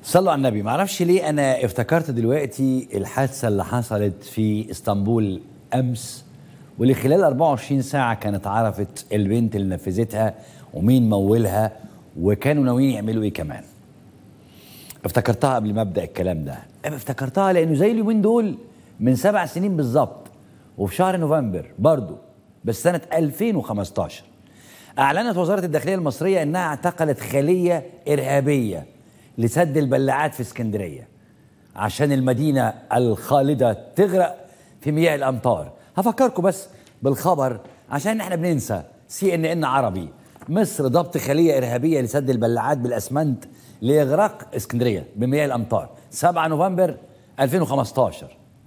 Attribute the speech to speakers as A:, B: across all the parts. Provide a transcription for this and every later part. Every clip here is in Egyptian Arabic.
A: صلوا على النبي معرفش ليه انا افتكرت دلوقتي الحادثه اللي حصلت في اسطنبول امس واللي خلال 24 ساعه كانت عرفت البنت اللي نفذتها ومين مولها وكانوا ناويين يعملوا ايه كمان افتكرتها قبل ما ابدا الكلام ده افتكرتها لانه زي اليومين دول من سبع سنين بالظبط وفي شهر نوفمبر برضو بس سنه 2015 اعلنت وزاره الداخليه المصريه انها اعتقلت خليه ارهابيه لسد البلاعات في اسكندريه عشان المدينه الخالده تغرق في مياه الامطار هفكركم بس بالخبر عشان احنا بننسى سي ان ان عربي مصر ضبط خليه ارهابيه لسد البلاعات بالاسمنت لاغراق اسكندريه بمياه الامطار 7 نوفمبر 2015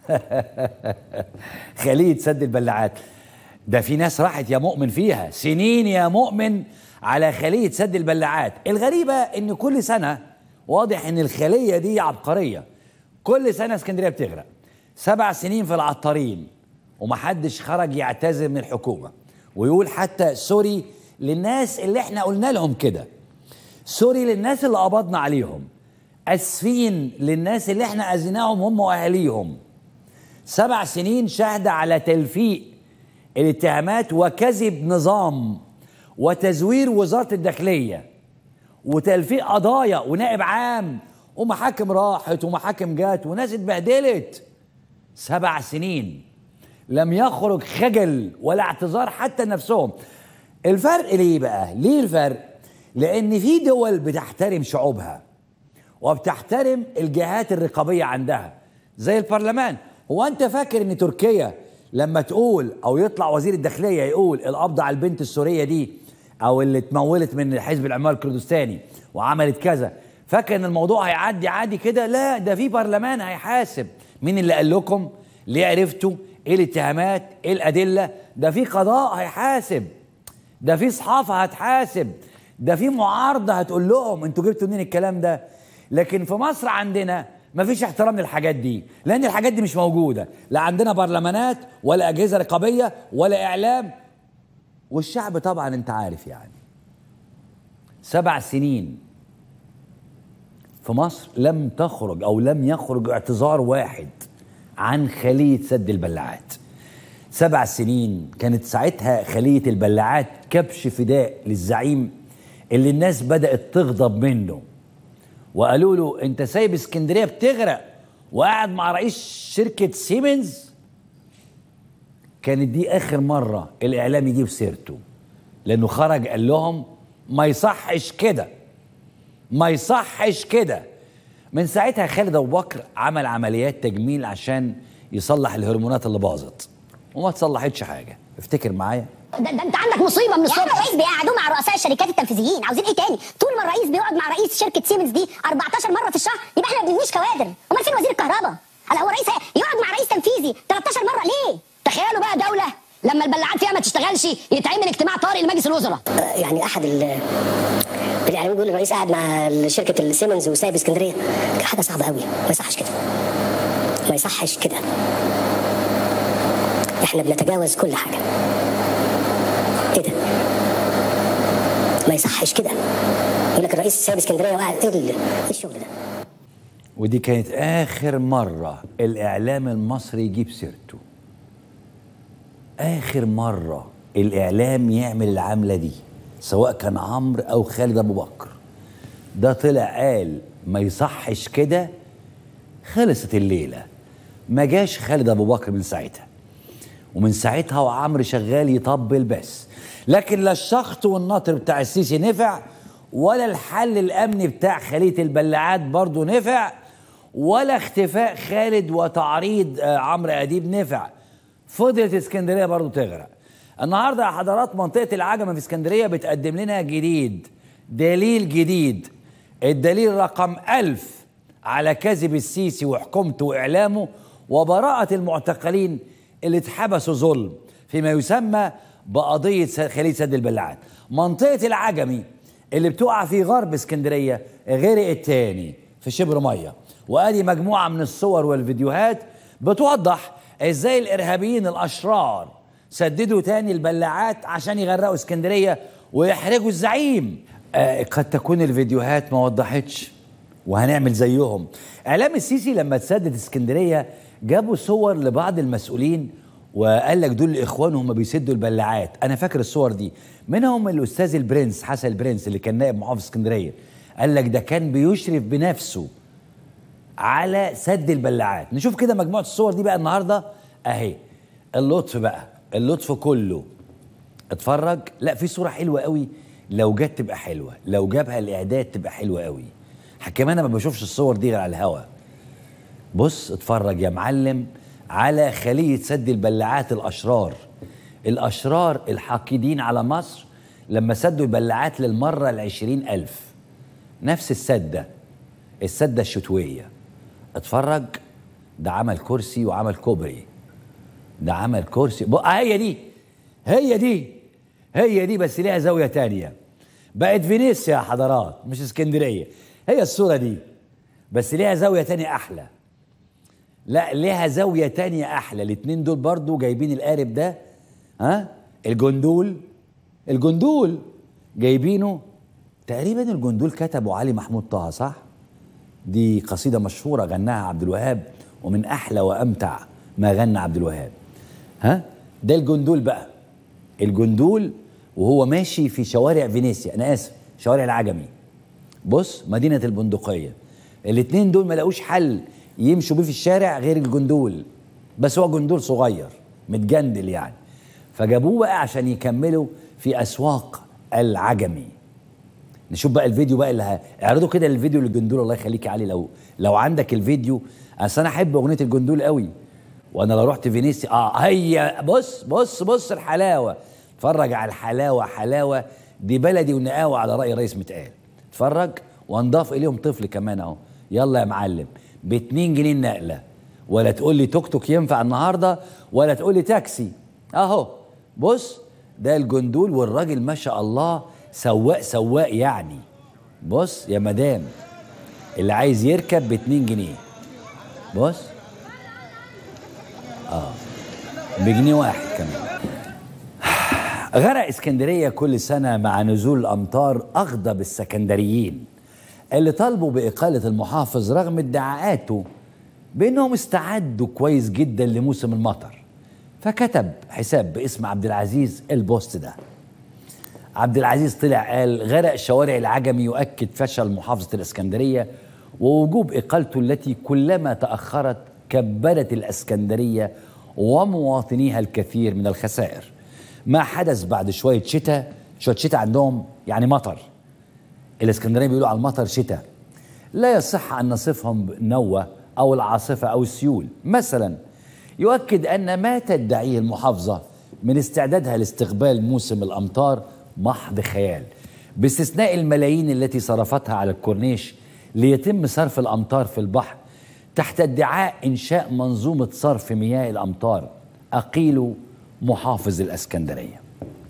A: خليه سد البلاعات ده في ناس راحت يا مؤمن فيها سنين يا مؤمن على خليه سد البلاعات الغريبه ان كل سنه واضح ان الخليه دي عبقريه كل سنه اسكندريه بتغرق سبع سنين في العطارين ومحدش خرج يعتذر من الحكومه ويقول حتى سوري للناس اللي احنا قلنا لهم كده سوري للناس اللي قبضنا عليهم اسفين للناس اللي احنا اذيناهم هم واهاليهم سبع سنين شاهدة على تلفيق الاتهامات وكذب نظام وتزوير وزارة الداخلية وتلفيق قضايا ونائب عام ومحاكم راحت ومحاكم جات وناس اتبهدلت سبع سنين لم يخرج خجل ولا اعتذار حتى نفسهم الفرق ليه بقى ليه الفرق لان في دول بتحترم شعوبها وبتحترم الجهات الرقابيه عندها زي البرلمان هو انت فاكر ان تركيا لما تقول او يطلع وزير الداخليه يقول القبض على البنت السوريه دي او اللي اتمولت من حزب العمال الكردستاني وعملت كذا فاكر ان الموضوع هيعدي عادي كده لا ده في برلمان هيحاسب مين اللي قال لكم ليه عرفتوا ايه الاتهامات ايه الادله ده في قضاء هيحاسب ده في صحافه هتحاسب ده في معارضه هتقول لهم انتوا جبتوا منين الكلام ده لكن في مصر عندنا مفيش احترام للحاجات دي لان الحاجات دي مش موجوده لا عندنا برلمانات ولا اجهزه رقابيه ولا اعلام والشعب طبعا انت عارف يعني سبع سنين في مصر لم تخرج او لم يخرج اعتذار واحد عن خليه سد البلاعات سبع سنين كانت ساعتها خليه البلاعات كبش فداء للزعيم اللي الناس بدات تغضب منه وقالوا له انت سايب اسكندريه بتغرق وقاعد مع رئيس شركه سيمنز كانت دي اخر مره الاعلام يجيب سيرته لانه خرج قال لهم ما يصحش كده ما يصحش كده من ساعتها خالد ابو بكر عمل عمليات تجميل عشان يصلح الهرمونات اللي باظت وما اتصلحتش حاجه افتكر معايا
B: ده, ده انت عندك مصيبه من
C: يا عم
B: الصبح
C: الرئيس بيقعدوا مع رؤساء الشركات التنفيذيين عاوزين ايه تاني طول ما الرئيس بيقعد مع رئيس شركه سيمنز دي 14 مره في الشهر يبقى احنا ما بنبنيش كوادر امال فين وزير الكهرباء هلا هو الرئيس يقعد مع رئيس تنفيذي 13 مره ليه
B: تخيلوا بقى دوله لما البلاعات فيها ما تشتغلش يتعمل اجتماع طارئ لمجلس الوزراء
D: يعني احد ال الاعلاميين بيقول الرئيس قاعد مع شركه السيمنز وسايب اسكندريه كان حاجه صعبه قوي ما يصحش كده ما يصحش كده احنا بنتجاوز كل حاجه ايه ده ما يصحش كده يقول لك الرئيس سايب اسكندريه وقاعد ايه ال- إيه الشغل ده
A: ودي كانت آخر مرة الإعلام المصري يجيب سيرته آخر مرة الإعلام يعمل العملة دي سواء كان عمرو أو خالد أبو بكر ده طلع قال ما يصحش كده خلصت الليلة ما جاش خالد أبو بكر من ساعتها ومن ساعتها وعمرو شغال يطبل بس لكن لا الشخط والنطر بتاع السيسي نفع ولا الحل الامني بتاع خليه البلاعات برضه نفع ولا اختفاء خالد وتعريض آه، عمرو اديب نفع فضلت اسكندريه برضه تغرق النهارده يا حضرات منطقه العجمه في اسكندريه بتقدم لنا جديد دليل جديد الدليل رقم ألف على كذب السيسي وحكومته وإعلامه وبراءة المعتقلين اللي اتحبسوا ظلم فيما يسمى بقضية س- خليج سد البلاعات منطقة العجمي اللي بتقع في غرب اسكندرية غرقت تاني في شبر مية وادي مجموعة من الصور والفيديوهات بتوضح ازاي الارهابيين الاشرار سددوا تاني البلاعات عشان يغرقوا اسكندريه ويحرجوا الزعيم آه قد تكون الفيديوهات ما وضحتش وهنعمل زيهم اعلام السيسي لما تسدد اسكندريه جابوا صور لبعض المسؤولين وقال لك دول اخوان هم بيسدوا البلاعات انا فاكر الصور دي منهم الاستاذ البرنس حسن البرنس اللي كان نائب محافظ اسكندريه قال لك ده كان بيشرف بنفسه على سد البلاعات نشوف كده مجموعه الصور دي بقى النهارده اهي اللطف بقى اللطف كله اتفرج لا في صوره حلوه قوي لو جت تبقى حلوه لو جابها الاعداد تبقى حلوه قوي كمان انا ما بشوفش الصور دي غير على الهوا بص اتفرج يا معلم على خلية سد البلاعات الأشرار الأشرار الحاقدين على مصر لما سدوا البلاعات للمرة العشرين ألف نفس السدة السدة الشتوية اتفرج ده عمل كرسي وعمل كوبري ده عمل كرسي بقى هي دي هي دي هي دي بس ليها زاوية تانية بقت فينيسيا يا حضرات مش اسكندرية هي الصورة دي بس ليها زاوية تانية أحلى لا ليها زاوية تانية أحلى الاتنين دول برضو جايبين القارب ده ها الجندول الجندول جايبينه تقريبا الجندول كتبه علي محمود طه صح؟ دي قصيدة مشهورة غناها عبد الوهاب ومن أحلى وأمتع ما غنى عبد الوهاب ها؟ ده الجندول بقى الجندول وهو ماشي في شوارع فينيسيا أنا آسف شوارع العجمي بص مدينة البندقية الاتنين دول ما لقوش حل يمشوا بيه في الشارع غير الجندول بس هو جندول صغير متجندل يعني فجابوه بقى عشان يكملوا في اسواق العجمي نشوف بقى الفيديو بقى اللي ه... اعرضوا كده الفيديو للجندول الله يخليك يا علي لو لو عندك الفيديو اصل انا احب اغنيه الجندول قوي وانا لو رحت فينيسيا اه هي بص بص بص الحلاوه اتفرج على الحلاوه حلاوه دي بلدي ونقاوه على راي رئيس متقال اتفرج وانضاف اليهم طفل كمان اهو يلا يا معلم ب 2 جنيه النقله ولا تقول لي توك توك ينفع النهارده ولا تقول لي تاكسي اهو بص ده الجندول والراجل ما شاء الله سواق سواق يعني بص يا مدام اللي عايز يركب ب 2 جنيه بص اه بجنيه واحد كمان غرق اسكندريه كل سنه مع نزول الامطار اغضب السكندريين اللي طالبوا باقاله المحافظ رغم ادعاءاته بانهم استعدوا كويس جدا لموسم المطر فكتب حساب باسم عبد العزيز البوست ده عبد العزيز طلع قال غرق شوارع العجمي يؤكد فشل محافظه الاسكندريه ووجوب اقالته التي كلما تاخرت كبدت الاسكندريه ومواطنيها الكثير من الخسائر ما حدث بعد شويه شتاء شويه شتاء عندهم يعني مطر الاسكندريه بيقولوا على المطر شتاء لا يصح ان نصفهم بالنوة او العاصفه او السيول مثلا يؤكد ان ما تدعيه المحافظه من استعدادها لاستقبال موسم الامطار محض خيال باستثناء الملايين التي صرفتها على الكورنيش ليتم صرف الامطار في البحر تحت ادعاء انشاء منظومه صرف مياه الامطار اقيل محافظ الاسكندريه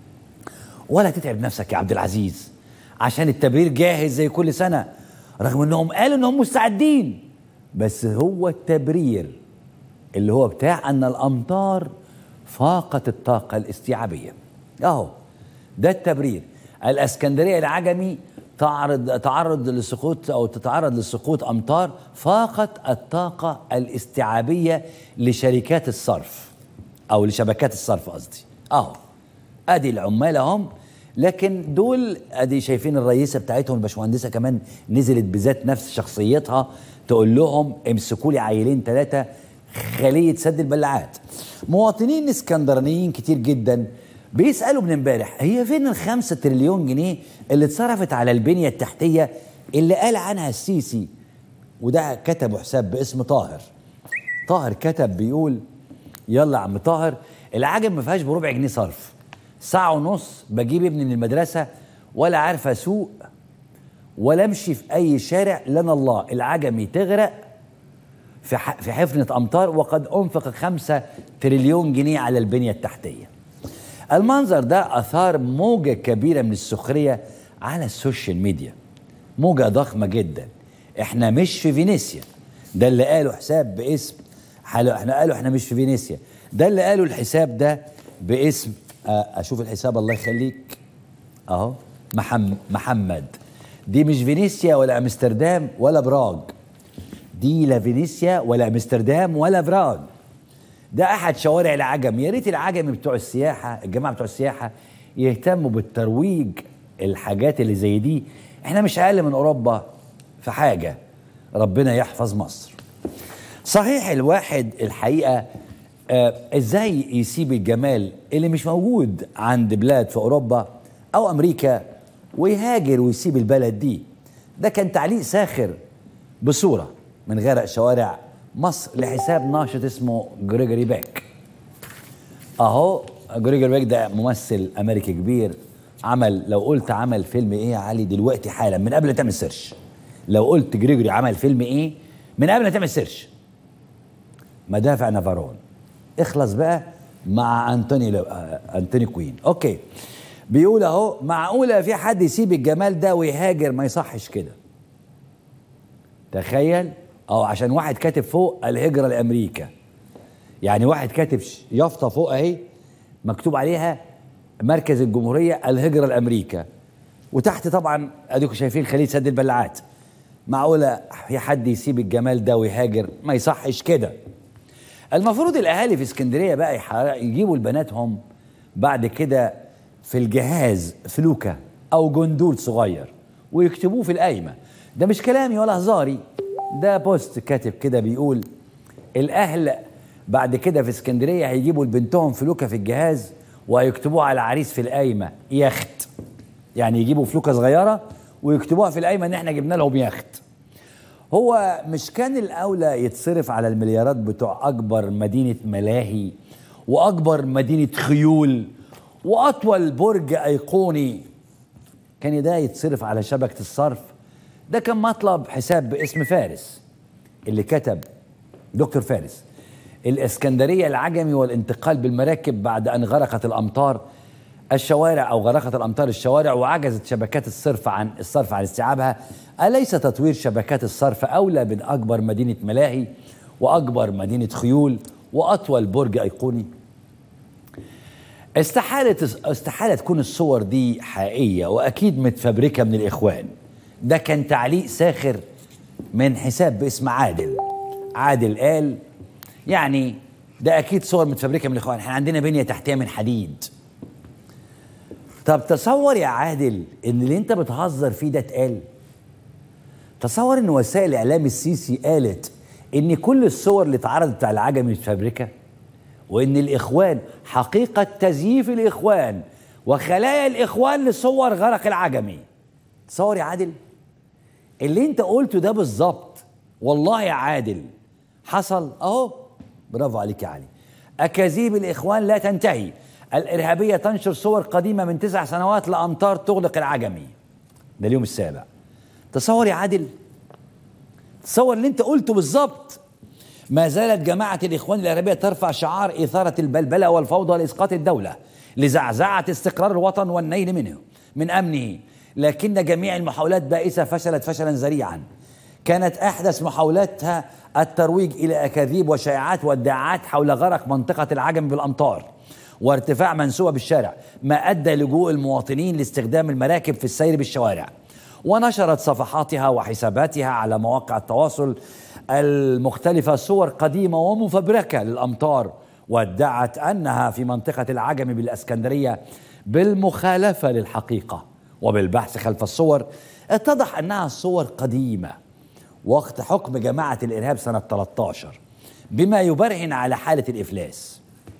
A: ولا تتعب نفسك يا عبد العزيز عشان التبرير جاهز زي كل سنه رغم انهم قالوا انهم مستعدين بس هو التبرير اللي هو بتاع ان الامطار فاقت الطاقه الاستيعابيه اهو ده التبرير الاسكندريه العجمي تعرض تعرض لسقوط او تتعرض لسقوط امطار فاقت الطاقه الاستيعابيه لشركات الصرف او لشبكات الصرف قصدي اهو ادي العمال اهم لكن دول ادي شايفين الرئيسه بتاعتهم الباشمهندسه كمان نزلت بذات نفس شخصيتها تقول لهم امسكوا لي عيلين ثلاثه خليه سد البلاعات مواطنين اسكندرانيين كتير جدا بيسالوا من امبارح هي فين الخمسة تريليون جنيه اللي اتصرفت على البنيه التحتيه اللي قال عنها السيسي وده كتبه حساب باسم طاهر طاهر كتب بيقول يلا يا عم طاهر العجم ما فيهاش بربع جنيه صرف ساعة ونص بجيب ابني من المدرسة ولا عارف اسوق ولا امشي في اي شارع لنا الله العجمي تغرق في في حفنة امطار وقد انفق خمسة تريليون جنيه على البنية التحتية المنظر ده اثار موجة كبيرة من السخرية على السوشيال ميديا موجة ضخمة جدا احنا مش في فينيسيا ده اللي قاله حساب باسم احنا قالوا احنا مش في فينيسيا ده اللي قاله الحساب ده باسم اشوف الحساب الله يخليك اهو محمد محمد دي مش فينيسيا ولا امستردام ولا براغ دي لا فينيسيا ولا امستردام ولا براغ ده احد شوارع العجم يا ريت العجم بتوع السياحه الجماعه بتوع السياحه يهتموا بالترويج الحاجات اللي زي دي احنا مش اقل من اوروبا في حاجه ربنا يحفظ مصر صحيح الواحد الحقيقه آه ازاي يسيب الجمال اللي مش موجود عند بلاد في اوروبا او امريكا ويهاجر ويسيب البلد دي ده كان تعليق ساخر بصوره من غرق شوارع مصر لحساب ناشط اسمه جريجوري باك اهو جريجوري باك ده ممثل امريكي كبير عمل لو قلت عمل فيلم ايه يا علي دلوقتي حالا من قبل ما تعمل سيرش لو قلت جريجوري عمل فيلم ايه من قبل ما تعمل سيرش مدافع نافارون اخلص بقى مع انتوني لو... آه، انتوني كوين اوكي بيقول اهو معقوله في حد يسيب الجمال ده ويهاجر ما يصحش كده تخيل او عشان واحد كاتب فوق الهجره لامريكا يعني واحد كاتب ش- يافطه فوق اهي مكتوب عليها مركز الجمهوريه الهجره لامريكا وتحت طبعا اديكم شايفين خليج سد البلعات معقوله في حد يسيب الجمال ده ويهاجر ما يصحش كده المفروض الاهالي في اسكندريه بقى يح- يجيبوا لبناتهم بعد كده في الجهاز فلوكه او جندول صغير ويكتبوه في القايمه ده مش كلامي ولا هزاري ده بوست كاتب كده بيقول الاهل بعد كده في اسكندريه هيجيبوا لبنتهم فلوكه في الجهاز وهيكتبوها على العريس في القايمه يخت يعني يجيبوا فلوكه صغيره ويكتبوها في القايمه ان احنا جبنا لهم يخت هو مش كان الاولى يتصرف على المليارات بتوع اكبر مدينه ملاهي واكبر مدينه خيول واطول برج ايقوني كان ده يتصرف على شبكه الصرف ده كان مطلب حساب باسم فارس اللي كتب دكتور فارس الاسكندريه العجمي والانتقال بالمراكب بعد ان غرقت الامطار الشوارع او غرقت الامطار الشوارع وعجزت شبكات الصرف عن الصرف عن استيعابها اليس تطوير شبكات الصرف اولى من اكبر مدينه ملاهي واكبر مدينه خيول واطول برج ايقوني استحالة استحالة تكون الصور دي حقيقية وأكيد متفبركة من الإخوان ده كان تعليق ساخر من حساب باسم عادل عادل قال يعني ده أكيد صور متفبركة من الإخوان احنا عندنا بنية تحتية من حديد طب تصور يا عادل إن اللي أنت بتهزر فيه ده اتقال تصور إن وسائل الإعلام السيسي قالت إن كل الصور اللي اتعرضت بتاع العجمي متفبركة وان الاخوان حقيقه تزييف الاخوان وخلايا الاخوان لصور غرق العجمي تصور يا عادل اللي انت قلته ده بالظبط والله يا عادل حصل اهو برافو عليك يا علي اكاذيب الاخوان لا تنتهي الارهابيه تنشر صور قديمه من تسع سنوات لامطار تغلق العجمي ده اليوم السابع تصور يا عادل تصور اللي انت قلته بالظبط ما زالت جماعة الإخوان الإرهابية ترفع شعار إثارة البلبلة والفوضى لإسقاط الدولة لزعزعة استقرار الوطن والنيل منه من أمنه لكن جميع المحاولات بائسة فشلت فشلا ذريعا كانت أحدث محاولاتها الترويج إلى أكاذيب وشائعات وادعاءات حول غرق منطقة العجم بالأمطار وارتفاع منسوبة بالشارع ما أدى لجوء المواطنين لاستخدام المراكب في السير بالشوارع ونشرت صفحاتها وحساباتها على مواقع التواصل المختلفة صور قديمة ومفبركة للأمطار وادعت أنها في منطقة العجم بالأسكندرية بالمخالفة للحقيقة وبالبحث خلف الصور اتضح أنها صور قديمة وقت حكم جماعة الإرهاب سنة 13 بما يبرهن على حالة الإفلاس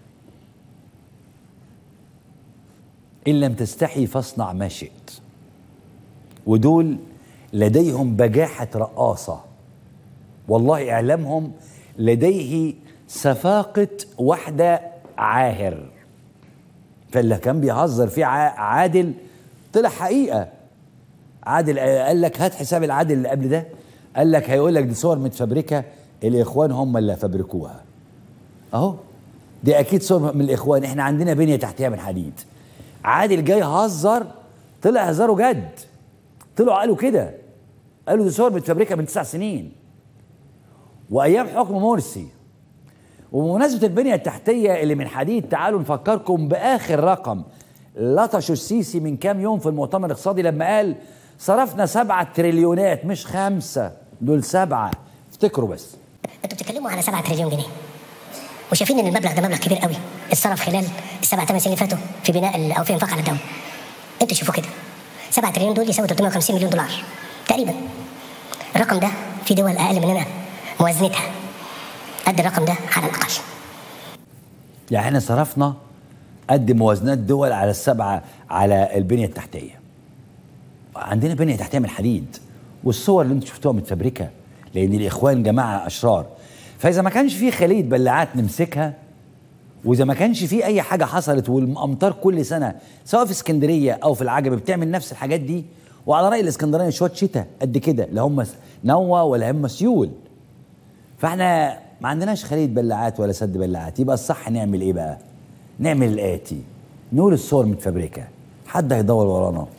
A: إن لم تستحي فاصنع ما شئت ودول لديهم بجاحة رقاصة والله إعلامهم لديه سفاقة واحدة عاهر فاللي كان بيهزر فيه ع- عادل طلع حقيقة عادل قال لك هات حساب العادل اللي قبل ده قال لك هيقول لك دي صور متفبركة الإخوان هم اللي فبركوها أهو دي أكيد صور من الإخوان إحنا عندنا بنية تحتها من حديد عادل جاي هزر طلع هزاره جد طلعوا قالوا كده قالوا دي صور متفبركة من تسع سنين وايام حكم مرسي وبمناسبه البنيه التحتيه اللي من حديد تعالوا نفكركم باخر رقم لطشوا السيسي من كام يوم في المؤتمر الاقتصادي لما قال صرفنا سبعة تريليونات مش خمسة دول سبعة افتكروا بس
D: انتوا بتتكلموا على 7 تريليون جنيه وشايفين ان المبلغ ده مبلغ كبير قوي اتصرف خلال السبع ثمان سنين اللي فاتوا في بناء ال- او في انفاق على الدوله انتوا شوفوا كده 7 تريليون دول يساوي 350 مليون دولار تقريبا الرقم ده في دول اقل مننا موازنتها قد الرقم ده على الاقل
A: يعني احنا صرفنا قد موازنات دول على السبعة على البنية التحتية عندنا بنية تحتية من الحديد والصور اللي انتم شفتوها متفبركة لأن الإخوان جماعة أشرار فإذا ما كانش في خلية بلاعات نمسكها وإذا ما كانش في أي حاجة حصلت والأمطار كل سنة سواء في اسكندرية أو في العجمي بتعمل نفس الحاجات دي وعلى رأي الاسكندرانية شوية شتاء قد كده لا هم نوى ولا هم سيول فاحنا ما عندناش خلية بلاعات ولا سد بلاعات يبقى الصح نعمل ايه بقى نعمل الآتي نقول الصور متفبركة حد هيدور ورانا